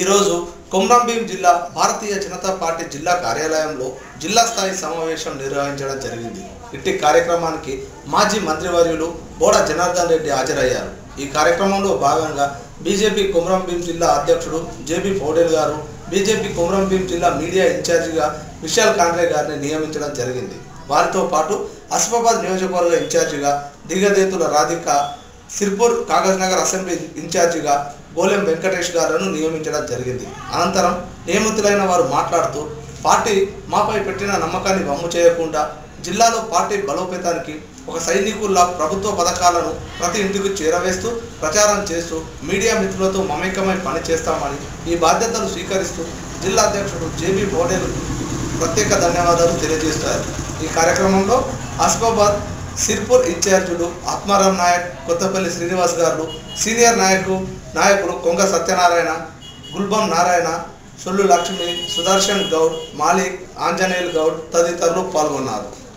ఈరోజు కొమ్రంభీం జిల్లా భారతీయ జనతా పార్టీ జిల్లా కార్యాలయంలో జిల్లా స్థాయి సమావేశం నిర్వహించడం జరిగింది ఇట్టి కార్యక్రమానికి మాజీ మంత్రివర్యులు బోడ జనార్దన్ రెడ్డి హాజరయ్యారు ఈ కార్యక్రమంలో భాగంగా బీజేపీ కొమరంభీం జిల్లా అధ్యక్షుడు జేబీ పౌడేల్ గారు బీజేపీ కొమరంభీం జిల్లా మీడియా ఇన్ఛార్జిగా విశాల్ కాండ్రే గారిని నియమించడం జరిగింది వారితో పాటు అసిఫాబాద్ నియోజకవర్గ ఇన్ఛార్జిగా దిగదేతుల రాధిక సిర్పూర్ కాగజ్ నగర్ అసెంబ్లీ ఇన్ఛార్జిగా బోలెం వెంకటేష్ గారులను నియమించడం జరిగింది అనంతరం నియమితులైన వారు మాట్లాడుతూ పార్టీ మాపై పెట్టిన నమ్మకాన్ని వమ్ము చేయకుండా జిల్లాలో పార్టీ బలోపేతానికి ఒక సైనికుల్లా ప్రభుత్వ పథకాలను ప్రతి ఇంటికి చేరవేస్తూ ప్రచారం చేస్తూ మీడియా మిత్రులతో మమేకమై పని చేస్తామని ఈ బాధ్యతలు స్వీకరిస్తూ జిల్లా అధ్యక్షుడు జేబీ బోడేలు ప్రత్యేక ధన్యవాదాలు తెలియజేస్తారు ఈ కార్యక్రమంలో ఆసిఫాబాద్ సిర్పూర్ ఇన్ఛార్జీలు ఆత్మారాం నాయక్ కొత్తపల్లి శ్రీనివాస్ గారు సీనియర్ నాయకు నాయకులు కొంగ సత్యనారాయణ గుల్బం నారాయణ సొల్లు లక్ష్మి సుదర్శన్ గౌడ్ మాలిక్ ఆంజనేయులు గౌడ్ తదితరులు పాల్గొన్నారు